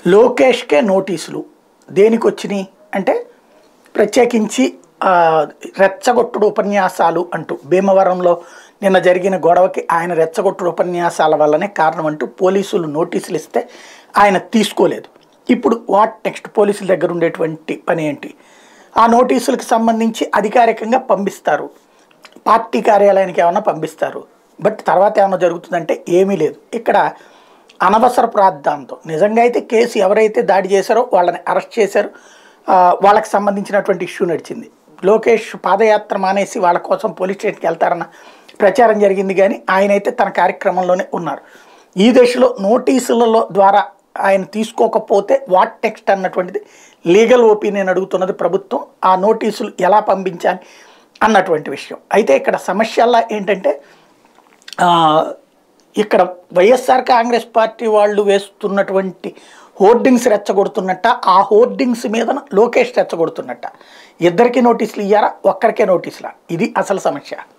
లోకేష్కే నోటీసులు దేనికి వచ్చినాయి అంటే ప్రత్యేకించి ఆ, రెచ్చగొట్టుడు ఉపన్యాసాలు అంటూ భీమవరంలో నిన్న జరిగిన గొడవకి ఆయన రెచ్చగొట్టుడు ఉపన్యాసాల వల్లనే కారణం అంటూ పోలీసులు నోటీసులు ఇస్తే ఆయన తీసుకోలేదు ఇప్పుడు వాట్ నెక్స్ట్ పోలీసుల దగ్గర ఉండేటువంటి పని ఏంటి ఆ నోటీసులకు సంబంధించి అధికారికంగా పంపిస్తారు పార్టీ కార్యాలయానికి ఏమైనా పంపిస్తారు బట్ తర్వాత ఏమైనా జరుగుతుందంటే ఏమీ లేదు ఇక్కడ అనవసర ప్రార్థాంతం నిజంగా అయితే కేసు ఎవరైతే దాడి చేశారో వాళ్ళని అరెస్ట్ చేశారు ఆ, వాళ్ళకి సంబంధించినటువంటి ఇష్యూ నడిచింది లోకేష్ పాదయాత్ర మానేసి వాళ్ళ కోసం పోలీస్ స్టేషన్కి వెళ్తారన్న ప్రచారం జరిగింది కానీ ఆయన అయితే తన కార్యక్రమంలోనే ఉన్నారు ఈ దశలో నోటీసులలో ద్వారా ఆయన తీసుకోకపోతే వాట్ టెక్స్ట్ అన్నటువంటిది లీగల్ ఒపీనియన్ అడుగుతున్నది ప్రభుత్వం ఆ నోటీసులు ఎలా పంపించాలి అన్నటువంటి విషయం అయితే ఇక్కడ సమస్యల్లా ఏంటంటే ఆ, ఇక్కడ వైఎస్ఆర్ కాంగ్రెస్ పార్టీ వాళ్ళు వేస్తున్నటువంటి హోర్డింగ్స్ రెచ్చగొడుతున్నట్ట ఆ హోర్డింగ్స్ మీద లోకేష్ రెచ్చగొడుతున్నట్ట ఇద్దరికి నోటీసులు ఇయ్యారా ఒక్కరికే నోటీసులా ఇది అసలు సమస్య